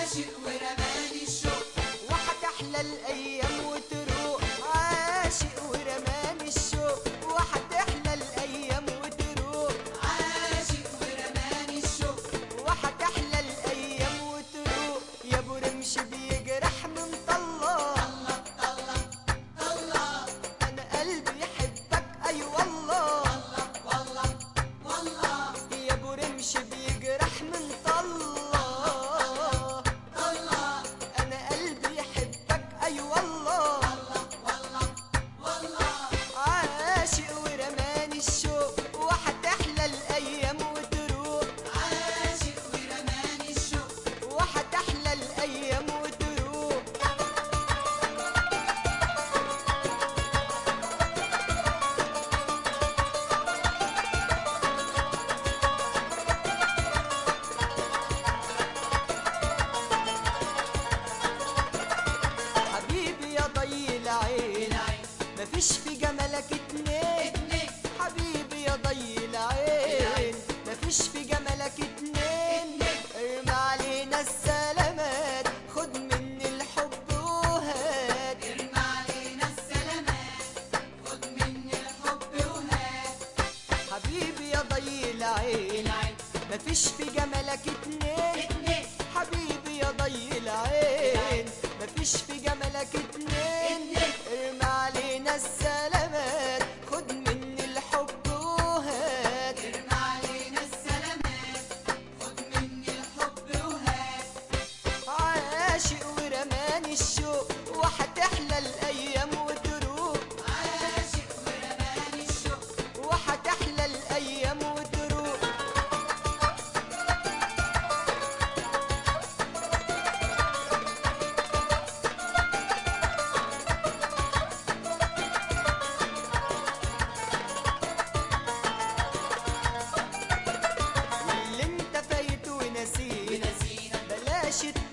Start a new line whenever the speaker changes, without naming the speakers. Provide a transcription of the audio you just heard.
عاشق ورماني الشوق
وحتحلى الايام وتروق عاشق ورماني الشوق وحتحلى الايام وتروق
عاشق ورماني الشوق
وحتحلى الايام وتروق يا ابو رمش بيجرح من طلة
الله الله الله
انا قلبي يحبك اي والله
الله والله والله
يا ابو رمش بيجرح من طلة
الله
انا قلبي يحبك اي والله
الله والله والله
عاشق ورماني الشوق وحتحلى الايام وتروق
عاشق ورماني الشوق
وحتحلى الايام وتروق حبيبي يا ضي العين
العين
مفيش في جمالك اتنين
اتنين
حبيبي يا ضي العين مفيش في جمالك اتنين ارمى علينا السلامات خد مني الحب وهات
ارمى علينا السلامات خد مني الحب وهات
حبيبي يا ضي العين
العين
مفيش في جمالك اتنين
اتنين
حبيبي يا ضي العين مفيش في جمالك اتنين ارمى علينا السلامات خد مني الحب وهات
ارمى علينا السلامات خد مني الحب وهات
عاشق ورماني الشوق وحتحلى الايام وتروق
عاشق ورماني الشوق
وحتحلى الايام وتروق اللي انت فايت ونسيت
ونسينا
بلاش